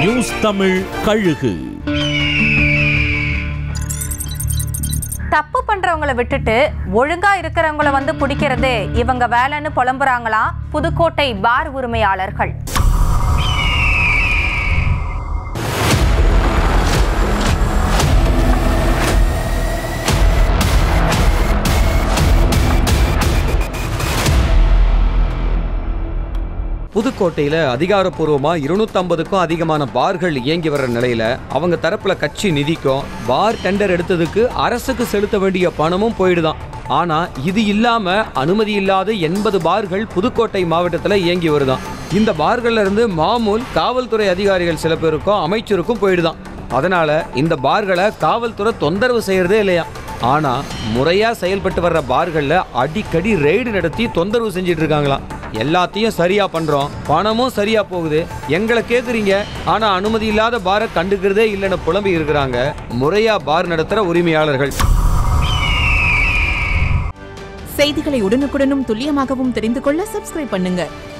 news Tamil கழுகு தப்பு பண்றவங்கள விட்டுட்டு ஒழுங்கா இருக்கிறவங்கள வந்து பிடிக்கிறதே இவங்க வேலைன்னு புலம்புறாங்களாம் புதுக்கோட்டை பார் உரிமையாளர்கள் புதுக்கோட்டையில அதிகாரப்பூர்வமா இருநூத்தம்பதுக்கும் அதிகமான பார்கள் இயங்கி வர்ற நிலையில அவங்க தரப்புல கட்சி நிதிக்கும் பார் டெண்டர் எடுத்ததுக்கு அரசுக்கு செலுத்த வேண்டிய பணமும் போயிடுதான் ஆனா இது இல்லாம அனுமதி இல்லாத எண்பது பார்கள் புதுக்கோட்டை மாவட்டத்துல இயங்கி வருதாம் இந்த பார்கள்ல இருந்து மாமூல் காவல்துறை அதிகாரிகள் சில பேருக்கும் அமைச்சருக்கும் போயிடுதான் அதனால இந்த பார்களை காவல்துறை தொந்தரவு செய்யறதே இல்லையா ஆனா முறையா செயல்பட்டு வர்ற பார்கள்ல அடிக்கடி ரெய்டு நடத்தி தொந்தரவு செஞ்சிட்டு இருக்காங்களாம் எல்லாத்தையும் சரியா பண்றோம் பணமும் சரியா போகுது எங்களை கேக்குறீங்க ஆனா அனுமதி இல்லாத பாரை கண்டுக்கிறதே இல்லைன்னு புலம்பி இருக்கிறாங்க முறையா பார் நடத்துற உரிமையாளர்கள் செய்திகளை உடனுக்குடனும் துல்லியமாகவும் தெரிந்து கொள்ள சப்ஸ்கிரைப் பண்ணுங்க